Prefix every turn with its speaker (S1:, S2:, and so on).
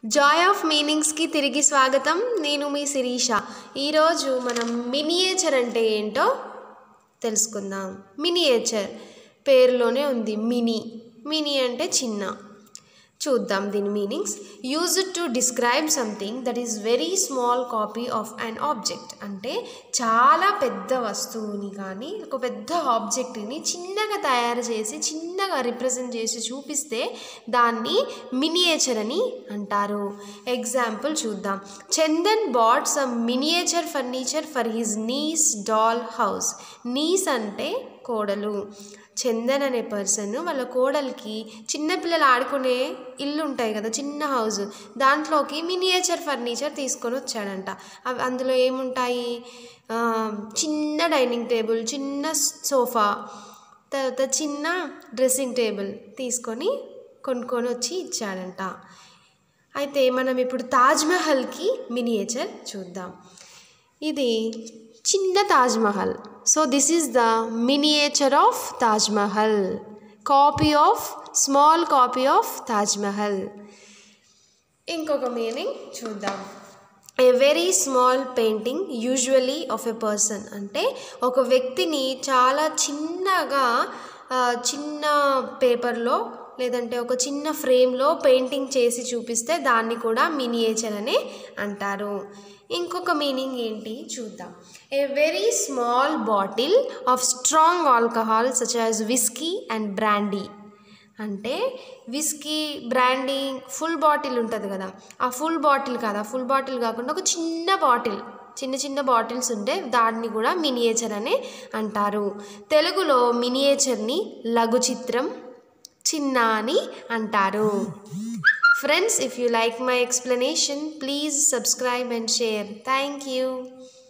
S1: Joy of మీనింగ్స్కి తిరిగి స్వాగతం నేను మీ శిరీష ఈరోజు మనం మినియేచర్ అంటే ఏంటో తెలుసుకుందాం మినియేచర్ పేరులోనే ఉంది మినీ మినీ అంటే చిన్న చూద్దాం దీని meanings use to describe something that is very small copy of an object అంటే చాలా పెద్ద వస్తువుని కానీ ఒక పెద్ద ఆబ్జెక్ట్ని చిన్నగా తయారు చేసి చిన్నగా రిప్రజెంట్ చేసి చూపిస్తే దాన్ని మినియేచర్ అని అంటారు ఎగ్జాంపుల్ చూద్దాం Chandan bought some miniature furniture for his niece's doll house niece అంటే కోడలు చందన్ అనే పర్సన్ వాళ్ళ కోడలికి చిన్నపిల్లలు ఆడుకునే ఇల్లు ఉంటాయి కదా చిన్న హౌస్ దాంట్లోకి మినియేచర్ ఫర్నిచర్ తీసుకొని వచ్చాడంట అవి అందులో ఏముంటాయి ఆ, చిన్న డైనింగ్ టేబుల్ చిన్న సోఫా తర్వాత చిన్న డ్రెస్సింగ్ టేబుల్ తీసుకొని కొనుక్కొని వచ్చి ఇచ్చాడంట అయితే మనం ఇప్పుడు తాజ్మహల్కి మినియేచర్ చూద్దాం ఇది చిన్న Taj Mahal so this is the miniature of Taj Mahal copy of small copy of Taj Mahal ఇంకొక మీనింగ్ చూద్దాం a very small painting usually of a person అంటే ఒక వ్యక్తిని చాలా చిన్నగా ఆ, చిన్న పేపర్లో లేదంటే ఒక చిన్న ఫ్రేమ్లో పెయింటింగ్ చేసి చూపిస్తే దాన్ని కూడా మినియేచర్ అనే అంటారు ఇంకొక మీనింగ్ ఏంటి చూద్దాం a very small bottle of strong alcohol such as whisky and brandy అంటే విస్కీ బ్రాండీ ఫుల్ బాటిల్ ఉంటుంది కదా ఆ ఫుల్ బాటిల్ కాదు ఆ ఫుల్ బాటిల్ కాకుండా ఒక చిన్న బాటిల్ చిన్న చిన్న బాటిల్స్ ఉంటే దాన్ని కూడా మినియేచర్ అనే అంటారు తెలుగులో మినియేచర్ని లఘు చిత్రం చిన్న అని అంటారు friends if you like my explanation please subscribe and share thank you